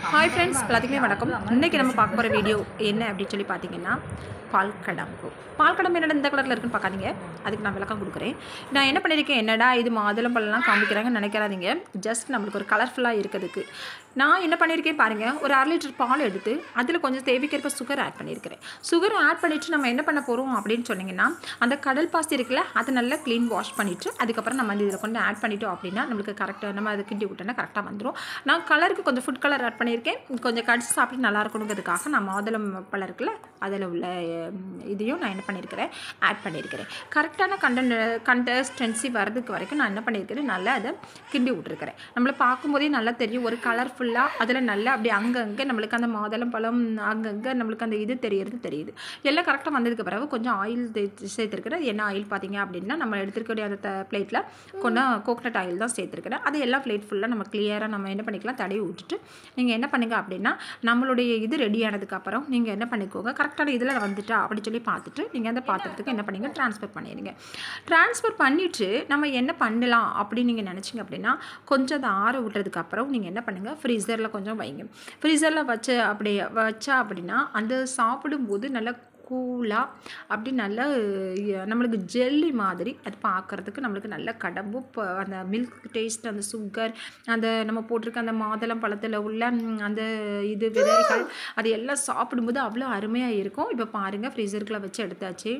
hi friends எல்லாத்துக்குமே வணக்கம் இன்றைக்கி நம்ம பார்க்க போகிற வீடியோ என்ன அப்படின்னு சொல்லி பார்த்தீங்கன்னா பால் கடம்பு பால் கடம்பு என்னடா இந்த கலரில் இருக்குன்னு பார்க்காதீங்க அதுக்கு நான் விளக்கம் கொடுக்குறேன் நான் என்ன பண்ணியிருக்கேன் என்னடா இது மாதுளம் பழம்லாம் காமிக்கிறாங்கன்னு நினைக்கிறாதீங்க ஜஸ்ட் நம்மளுக்கு ஒரு கலர்ஃபுல்லாக இருக்கிறதுக்கு நான் என்ன பண்ணியிருக்கேன் பாருங்கள் ஒரு அரை லிட்டர் பால் எடுத்து அதில் கொஞ்சம் தேவைக்கேற்ப சுகர் ஆட் பண்ணியிருக்கிறேன் சுகர் ஆட் பண்ணிவிட்டு நம்ம என்ன பண்ண போகிறோம் அப்படின்னு சொன்னீங்கன்னா அந்த கடல் பாசி இருக்குல்ல அதை நல்லா க்ளீன் வாஷ் பண்ணிவிட்டு அதுக்கப்புறம் நம்ம வந்து இதில் கொஞ்சம் ஆட் பண்ணிட்டோம் அப்படின்னா நம்மளுக்கு கரெக்டாக நம்ம அதை கிண்டி விட்டோன்னா கரெக்டாக வந்துடும் நான் கலருக்கு கொஞ்சம் ஃபுட் கலர் ஆட் பண்ணியிருக்கேன் கொஞ்சம் கடிச்சு சாப்பிட்டு நல்லா இருக்கணுங்கிறதுக்காக நான் மாதுளம் பழம் இருக்குல்ல அதில் உள்ள ஹம், இதையும் நான் என்ன பண்ணியிருக்கிறேன் ஆட் பண்ணியிருக்கிறேன் கரெக்டான கண்டன் கண்டஸ்டன்சி வரதுக்கு வரைக்கும் நான் என்ன பண்ணியிருக்கிறேன் நல்லா அதை கிண்டி விட்டுருக்கிறேன் நம்மளை பார்க்கும்போதே நல்லா தெரியும் ஒரு கலர்ஃபுல்லாக அதில் நல்லா அப்படியே அங்கங்கே நம்மளுக்கு அந்த மாதுளம் பழம் அங்கங்கே நம்மளுக்கு அந்த இது தெரியறது தெரியுது எல்லாம் கரெக்டாக வந்ததுக்கு பிறகு கொஞ்சம் ஆயில் சேர்த்துருக்கிறேன் என்ன ஆயில் பார்த்தீங்க அப்படின்னா நம்ம எடுத்துருக்கக்கூடிய அந்த பிளேட்டில் கொஞ்சம் கோகனட் ஆயில் தான் சேர்த்துருக்கிறேன் அது எல்லா பிளேட் ஃபுல்லாக நம்ம கிளியராக நம்ம என்ன பண்ணிக்கலாம் தடவி விட்டுட்டு நீங்கள் என்ன பண்ணுங்க அப்படின்னா நம்மளுடைய இது ரெடி ஆனதுக்கப்புறம் நீங்கள் என்ன பண்ணிக்கோங்க கரெக்டான இதில் வந்துட்டா அப்படி சொல்லி பார்த்துட்டு நீங்கள் அந்த பாத்திரத்துக்கு என்ன பண்ணீங்க ட்ரான்ஸ்ஃபர் பண்ணிடுங்க ட்ரான்ஸ்ஃபர் பண்ணிவிட்டு நம்ம என்ன பண்ணலாம் அப்படின்னு நீங்கள் நினச்சிங்க அப்படின்னா கொஞ்சம் அதை ஆற விட்டதுக்கப்புறம் நீங்கள் என்ன பண்ணுங்கள் ஃப்ரீசரில் கொஞ்சம் வைங்க ஃப்ரீசரில் வச்சு அப்படி வச்சா அப்படின்னா அந்த சாப்பிடும்போது நல்லா கூலாக அப்படி நல்ல அஹ், நம்மளுக்கு ஜெல்லி மாதிரி அது பார்க்குறதுக்கு நம்மளுக்கு நல்ல கடம்பு ப- அந்த மில்க் டேஸ்ட் அந்த சுகர் அந்த நம்ம போட்டிருக்க அந்த மாதுளம் பழத்தில் உள்ள ம், அந்த இது விதைகள் அது எல்லாம் சாப்பிடும்போது அவ்வளோ அருமையாக இருக்கும் இப்போ பாருங்கள் ஃப்ரீசருக்குள்ளே வச்சு எடுத்தாச்சு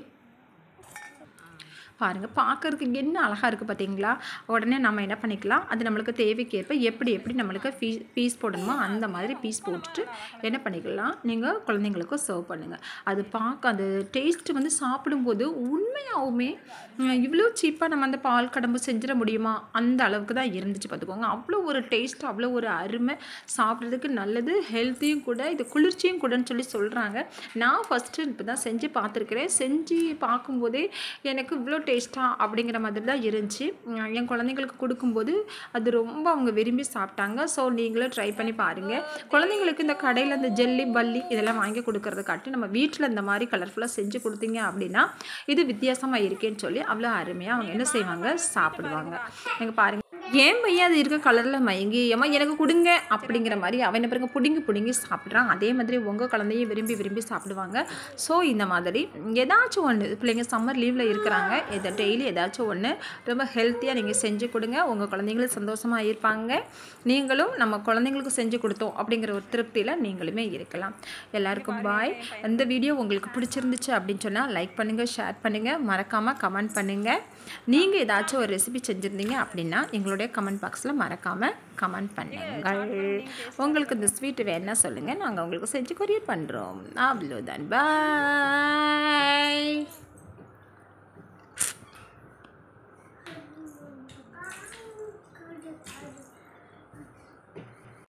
பாருங்கள் பார்க்கறதுக்கு என்ன அழகாக இருக்குது பார்த்தீங்களா உடனே நம்ம என்ன பண்ணிக்கலாம் அது நம்மளுக்கு தேவைக்கேற்ப எப்படி எப்படி நம்மளுக்கு பீஸ் பீஸ் போடணுமோ அந்த மாதிரி பீஸ் போட்டுட்டு என்ன பண்ணிக்கலாம் நீங்கள் குழந்தைங்களுக்கும் சர்வ் பண்ணுங்கள் அது பார்க்க அந்த டேஸ்ட்டு வந்து சாப்பிடும்போது உண்மையாகவுமே உம், இவ்வளோ சீப்பாக நம்ம அந்த பால் கடம்பு செஞ்சிட முடியுமா அந்த அளவுக்கு தான் இருந்துச்சு பார்த்துக்கோங்க அவ்வளோ ஒரு டேஸ்ட் அவ்வளோ ஒரு அருமை சாப்பிட்றதுக்கு நல்லது ஹெல்த்தியும் கூட இது குளிர்ச்சியும் கூடன்னு சொல்லி சொல்கிறாங்க நான் ஃபஸ்ட்டு இப்போ தான் செஞ்சு பார்த்துருக்குறேன் செஞ்சு பார்க்கும்போதே எனக்கு இவ்வளோ டேஸ்ட்டாக அப்படிங்கிற மாதிரி தான் இருந்துச்சு உம், என் குழந்தைங்களுக்கு கொடுக்கும்போது அது ரொம்ப அவங்க விரும்பி சாப்பிட்டாங்க ஸோ நீங்களும் ட்ரை பண்ணி பாருங்கள் குழந்தைங்களுக்கு இந்த கடையில் இந்த ஜெல்லி பல்லி இதெல்லாம் வாங்கி கொடுக்கறத காட்டி நம்ம வீட்டில் இந்த மாதிரி கலர்ஃபுல்லாக செஞ்சு கொடுத்தீங்க அப்படின்னா இது வித்தியாசமாக இருக்கேன்னு சொல்லி அவ்வளோ அருமையாக அவங்க என்ன செய்வாங்க சாப்பிடுவாங்க நீங்கள் பாருங்கள் ஏன் பையன் அது இருக்க கலரில் மயங்கி ஏமா எனக்கு கொடுங்க அப்படிங்கிற மாதிரி அவன் என்ன பாருங்க பிடுங்கி பிடுங்கி சாப்பிட்றான் அதே மாதிரி உங்கள் குழந்தையும் விரும்பி விரும்பி சாப்பிடுவாங்க ஸோ இந்த மாதிரி ஏதாச்சும் ஒன்று பிள்ளைங்க சம்மர் லீவில் இருக்கிறாங்க இதை டெய்லி ஏதாச்சும் ஒன்று ரொம்ப ஹெல்த்தியாக நீங்கள் செஞ்சு கொடுங்க உங்கள் குழந்தைங்களும் சந்தோஷமாக இருப்பாங்க நீங்களும் நம்ம குழந்தைங்களுக்கு செஞ்சு கொடுத்தோம் அப்படிங்கிற ஒரு திருப்தியில் நீங்களுமே இருக்கலாம் எல்லாருக்கும் பாய் இந்த வீடியோ உங்களுக்கு பிடிச்சிருந்துச்சு அப்படின்னு சொன்னால் லைக் பண்ணுங்கள் ஷேர் பண்ணுங்கள் மறக்காமல் கமெண்ட் பண்ணுங்கள் நீங்கள் ஏதாச்சும் ஒரு ரெசிபி செஞ்சுருந்தீங்க அப்படின்னா எங்களுடைய கமெண்ட் பாக்ஸில் மறக்காமல் கமெண்ட் பண்ணுங்கள் உங்களுக்கு இந்த ஸ்வீட் வேணா சொல்லுங்கள் நாங்கள் உங்களுக்கு செஞ்சு கொரியர் பண்ணுறோம் அவ்வளோதான் பாய்